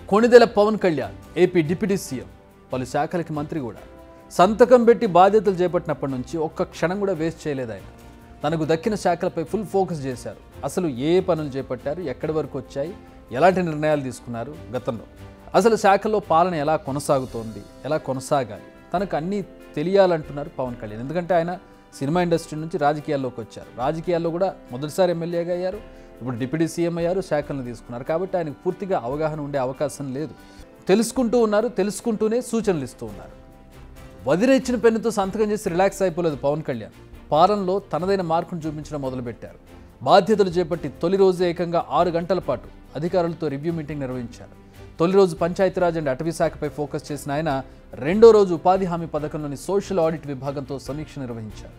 Konidela Pawan Kalyan AP deputy CM పలు శాఖలకి మంత్రి కూడా సంతకం పెట్టి బాధ్యతలు చేపట్టినప్పటి నుంచి ఒక్క క్షణం కూడా వేస్ట్ చేయలేదు ఆయన తనకు దక్కిన శాఖలపై ఫుల్ ఫోకస్ చేశారు అసలు ఏ పనులు చేపట్టారు ఎక్కడి వరకు వచ్చాయి ఎలాంటి నిర్ణయాలు తీసుకున్నారు గతంలో అసలు శాఖల్లో పాలన ఎలా కొనసాగుతోంది ఎలా కొనసాగాలి తనకు అన్నీ తెలియాలంటున్నారు పవన్ కళ్యాణ్ ఎందుకంటే ఆయన సినిమా ఇండస్ట్రీ నుంచి రాజకీయాల్లోకి వచ్చారు రాజకీయాల్లో కూడా మొదటిసారి ఎమ్మెల్యేగా అయ్యారు ఇప్పుడు డిప్యూటీ సీఎం అయ్యారు శాఖలను తీసుకున్నారు కాబట్టి ఆయనకు పూర్తిగా అవగాహన ఉండే అవకాశం లేదు తెలుసుకుంటూ ఉన్నారు తెలుసుకుంటూనే సూచనలు ఇస్తూ ఉన్నారు వదిన ఇచ్చిన పెన్నుతో సంతకం చేసి రిలాక్స్ అయిపోలేదు పవన్ కళ్యాణ్ పాలనలో తనదైన మార్కును చూపించడం మొదలుపెట్టారు బాధ్యతలు చేపట్టి తొలి రోజు ఏకంగా ఆరు గంటల పాటు అధికారులతో రివ్యూ మీటింగ్ నిర్వహించారు తొలి రోజు పంచాయతీరాజ్ అండ్ అటవీ శాఖపై ఫోకస్ చేసిన ఆయన రెండో రోజు ఉపాధి హామీ పథకంలోని సోషల్ ఆడిట్ విభాగంతో సమీక్ష నిర్వహించారు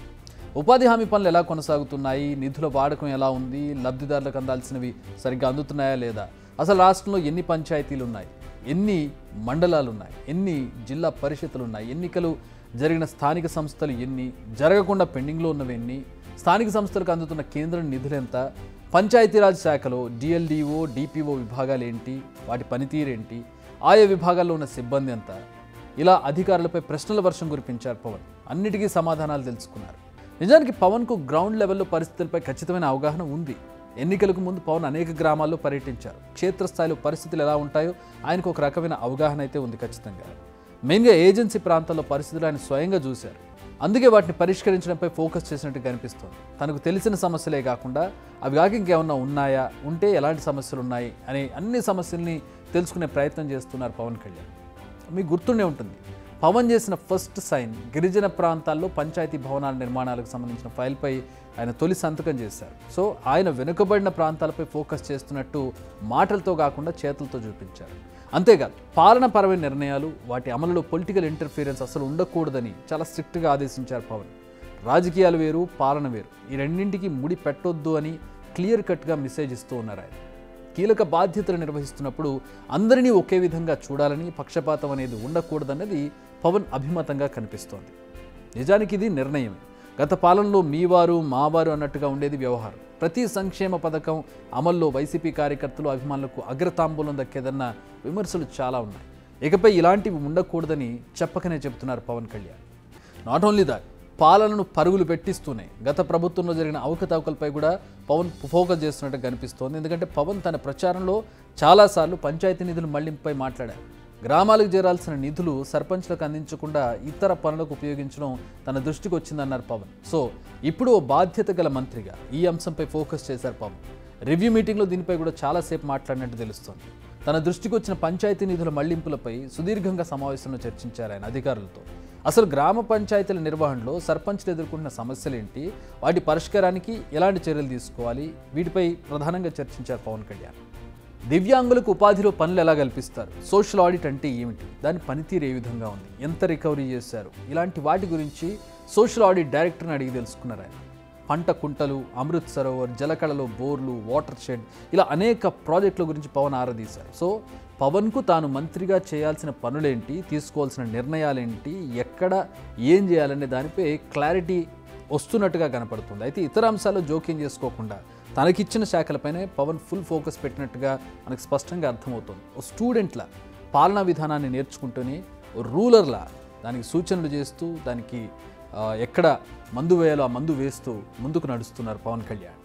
ఉపాధి హామీ పనులు ఎలా కొనసాగుతున్నాయి నిధుల వాడకం ఎలా ఉంది లబ్ధిదారులకు అందాల్సినవి సరిగ్గా అందుతున్నాయా లేదా అసలు రాష్ట్రంలో ఎన్ని పంచాయతీలు ఉన్నాయి ఎన్ని మండలాలు ఉన్నాయి ఎన్ని జిల్లా పరిషత్తులు ఉన్నాయి ఎన్నికలు జరిగిన స్థానిక సంస్థలు ఎన్ని జరగకుండా పెండింగ్లో ఉన్నవి ఎన్ని స్థానిక సంస్థలకు అందుతున్న కేంద్ర నిధులు ఎంత పంచాయతీరాజ్ శాఖలో డిఎల్డిఓ డిపిఓ విభాగాలు ఏంటి వాటి పనితీరు ఏంటి ఆయా విభాగాల్లో ఉన్న సిబ్బంది ఎంత ఇలా అధికారులపై ప్రశ్నల వర్షం కురిపించారు పవన్ అన్నిటికీ సమాధానాలు తెలుసుకున్నారు నిజానికి పవన్కు గ్రౌండ్ లెవెల్లో పరిస్థితులపై ఖచ్చితమైన అవగాహన ఉంది ఎన్నికలకు ముందు పవన్ అనేక గ్రామాల్లో పర్యటించారు క్షేత్రస్థాయిలో పరిస్థితులు ఎలా ఉంటాయో ఆయనకు ఒక రకమైన అవగాహన అయితే ఉంది ఖచ్చితంగా మెయిన్గా ఏజెన్సీ ప్రాంతాల్లో పరిస్థితులు ఆయన స్వయంగా చూశారు అందుకే వాటిని పరిష్కరించడంపై ఫోకస్ చేసినట్టు కనిపిస్తోంది తనకు తెలిసిన సమస్యలే కాకుండా అవి కాక ఇంకేమన్నా ఉన్నాయా ఉంటే ఎలాంటి సమస్యలు ఉన్నాయి అనే అన్ని సమస్యల్ని తెలుసుకునే ప్రయత్నం చేస్తున్నారు పవన్ కళ్యాణ్ మీకు గుర్తుండే ఉంటుంది పవన్ చేసిన ఫస్ట్ సైన్ గిరిజన ప్రాంతాల్లో పంచాయతీ భవనాల నిర్మాణాలకు సంబంధించిన ఫైల్పై ఆయన తొలి సంతకం చేశారు సో ఆయన వెనుకబడిన ప్రాంతాలపై ఫోకస్ చేస్తున్నట్టు మాటలతో కాకుండా చేతులతో చూపించారు అంతేకాదు పాలనపరమైన నిర్ణయాలు వాటి అమలులో పొలిటికల్ ఇంటర్ఫీరెన్స్ అసలు ఉండకూడదని చాలా స్ట్రిక్ట్గా ఆదేశించారు పవన్ రాజకీయాలు వేరు పాలన వేరు ఈ రెండింటికి ముడి పెట్టొద్దు అని క్లియర్ కట్గా మెసేజ్ ఇస్తూ ఉన్నారు ఆయన కీలక బాధ్యతలు నిర్వహిస్తున్నప్పుడు అందరినీ ఒకే విధంగా చూడాలని పక్షపాతం అనేది ఉండకూడదన్నది పవన్ అభిమతంగా కనిపిస్తోంది నిజానికి ఇది నిర్ణయమే గత పాలనలో మీవారు మావారు అన్నట్టుగా ఉండేది వ్యవహారం ప్రతి సంక్షేమ పథకం అమల్లో వైసీపీ కార్యకర్తలు అభిమానులకు అగ్రతాంబూలం దక్కేదన్న విమర్శలు చాలా ఉన్నాయి ఇకపై ఇలాంటివి ఉండకూడదని చెప్పకనే చెబుతున్నారు Pawan Kalyan not only that పాలనను పరుగులు పెట్టిస్తూనే గత ప్రభుత్వంలో జరిగిన అవకతవకలపై కూడా పవన్ ఫోకస్ చేస్తున్నట్టు కనిపిస్తోంది ఎందుకంటే పవన్ తన ప్రచారంలో చాలాసార్లు పంచాయతీ నిధుల మళ్లింపుపై మాట్లాడారు గ్రామాలకు చేరాల్సిన నిధులు సర్పంచ్లకు అందించకుండా ఇతర పనులకు ఉపయోగించడం తన దృష్టికి వచ్చిందన్నారు పవన్ సో ఇప్పుడు ఓ బాధ్యత గల మంత్రిగా ఈ అంశంపై ఫోకస్ చేశారు పవన్ రివ్యూ మీటింగ్లో దీనిపై కూడా చాలాసేపు మాట్లాడినట్టు తెలుస్తోంది తన దృష్టికి వచ్చిన పంచాయతీ నిధుల మళ్లింపులపై సుదీర్ఘంగా సమావేశంలో చర్చించారు ఆయన అధికారులతో అసలు గ్రామ పంచాయతీల నిర్వహణలో సర్పంచ్లు ఎదుర్కొంటున్న సమస్యలేంటి వాటి పరిష్కారానికి ఎలాంటి చర్యలు తీసుకోవాలి వీటిపై ప్రధానంగా చర్చించారు పవన్ కళ్యాణ్ దివ్యాంగులకు ఉపాధిలో పనులు ఎలా కల్పిస్తారు సోషల్ ఆడిట్ అంటే ఏమిటి దాని పనితీరు ఏ విధంగా ఉంది ఎంత రికవరీ చేశారు ఇలాంటి వాటి గురించి సోషల్ ఆడిట్ డైరెక్టర్ని అడిగి తెలుసుకున్నారు ఆయన పంట కుంటలు అమృత్ సరోవర్ జలకళలో బోర్లు వాటర్ షెడ్ ఇలా అనేక ప్రాజెక్టుల గురించి పవన్ ఆరాధీశారు సో పవన్కు తాను మంత్రిగా చేయాల్సిన పనులేంటి తీసుకోవాల్సిన నిర్ణయాలేంటి ఎక్కడ ఏం చేయాలనే దానిపై క్లారిటీ వస్తున్నట్టుగా కనపడుతుంది అయితే ఇతర అంశాల్లో జోక్యం చేసుకోకుండా తనకిచ్చిన శాఖలపైనే పవన్ ఫుల్ ఫోకస్ పెట్టినట్టుగా మనకు స్పష్టంగా అర్థమవుతుంది ఓ స్టూడెంట్లా పాలనా విధానాన్ని నేర్చుకుంటూనే ఓ రూలర్లా దానికి సూచనలు చేస్తూ దానికి ఆ, ఎక్కడ మందు వేయాలో ఆ మందు వేస్తూ ముందుకు నడుస్తున్నారు Pawan Kalyan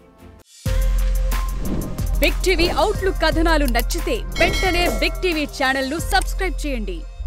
big TV outlook కథనాలు నచ్చితే వెంటనే బిగ్ టీవీ ఛానల్ ను సబ్స్క్రైబ్ చేయండి